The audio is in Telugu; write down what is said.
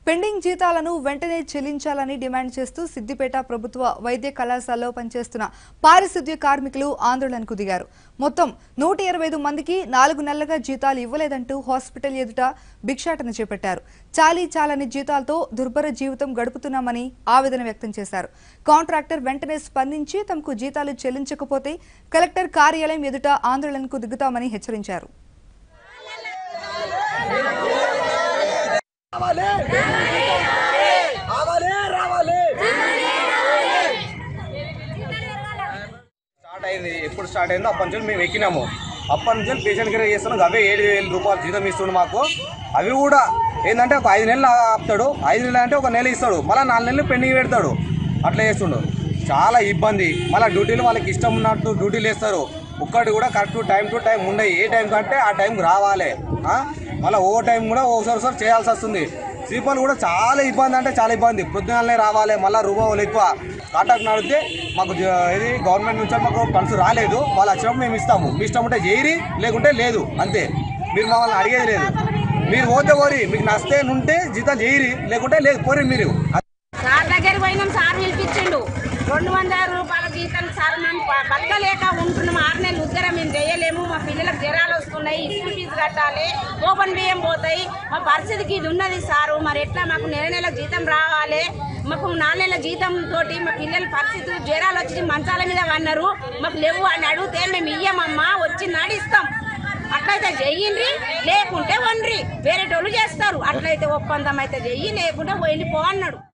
పెండింగ్ జీతాలను వెంటనే చెల్లించాలని డిమాండ్ చేస్తూ సిద్దిపేట ప్రభుత్వ వైద్య కళాశాలలో పనిచేస్తున్న పారిశుద్ధ్య కార్మికులు ఆందోళనకు దిగారు మొత్తం నూట ఇరవై ఐదు మందికి నాలుగు నెలలుగా జీతాలు ఇవ్వలేదంటూ హాస్పిటల్ ఎదుట భిక్షాటన చేపట్టారు చాలీ చాలని జీతాలతో దుర్భర జీవితం గడుపుతున్నామని ఆవేదన వ్యక్తం చేశారు కాంట్రాక్టర్ వెంటనే స్పందించి తమకు జీతాలు చెల్లించకపోతే కలెక్టర్ కార్యాలయం ఎదుట ఆందోళనకు దిగుతామని హెచ్చరించారు రావాలి రావాలి రావాలి స్టార్ట్ అయింది ఎప్పుడు స్టార్ట్ అయిందో అప్పటి నుంచి మేము ఎక్కినాము అప్పటి నుంచి పేషెంట్ కేర్ చేస్తున్నాం అవే ఏడు వేల రూపాయలు జీతం ఇస్తుండు మాకు అవి కూడా ఏంటంటే ఒక ఐదు నెలలు ఆపుతాడు ఐదు నెలలు అంటే ఒక నెల ఇస్తాడు మళ్ళీ నాలుగు నెలలు పెండింగ్ పెడతాడు అట్లా చేస్తుండు చాలా ఇబ్బంది మళ్ళీ డ్యూటీలు వాళ్ళకి ఇష్టం ఉన్నట్టు డ్యూటీలు వేస్తారు ఒక్కటి కూడా కరెక్ట్ టైం టు టైం ఉండయి ఏ టైం కంటే ఆ టైంకి రావాలి ఆ? మళ్ళీ ఓ టైం కూడా ఒకసారి ఒకసారి చేయాల్సి వస్తుంది స్లీపర్లు కూడా చాలా ఇబ్బంది అంటే చాలా ఇబ్బంది పొద్దుగాలనే రావాలి మళ్ళీ రూపాయలు ఎక్కువ కాంటాక్ట్ నడితే మాకు జ- ఇది గవర్నమెంట్ నుంచి మాకు ఫండ్స్ రాలేదు వాళ్ళు వచ్చినప్పుడు మేము ఇస్తాము మీ ఇష్టం ఉంటే చేయరి లేకుంటే లేదు అంతే మీరు మమ్మల్ని అడిగేది లేదు మీరు పోతే పోరి మీకు నస్తే ఉంటే జీతం చేయరి లేకుంటే లేదు పోరి మీరు సార్ దగ్గరికి పోయినాం సార్ పిలిపించిండు రెండు వందల రూపాయల జీతం సార్ మేము బ- బతకలేక ఉంటున్నాం ఆరు నెలలు ఉద్దరం మేము చేయలేము మా పిల్లలకు జ్వరాలు వస్తున్నాయి స్కూల్ ఫీజు కట్టాలి ఓపెన్ బియ్యం పోతాయి మా పరిస్థితికి ఇది ఉన్నది సారు మరి ఎట్లా మాకు నెల నెల జీతం రావాలి మాకు నాలుగు నెలల జీతం తోటి మా పిల్లల పరిస్థితులు జ్వరాలు వచ్చి మంచాల మీద పన్నారు మాకు లేవు అని అడిగితే మేము ఇయ్యమమ్మా వచ్చి నడిస్తాం అట్లయితే చెయ్యండి లేకుంటే వండ్రి వేరేటోళ్ళు చేస్తారు అట్లయితే ఒప్పందం అయితే చెయ్యి లేకుంటే వెళ్ళిపో అన్నాడు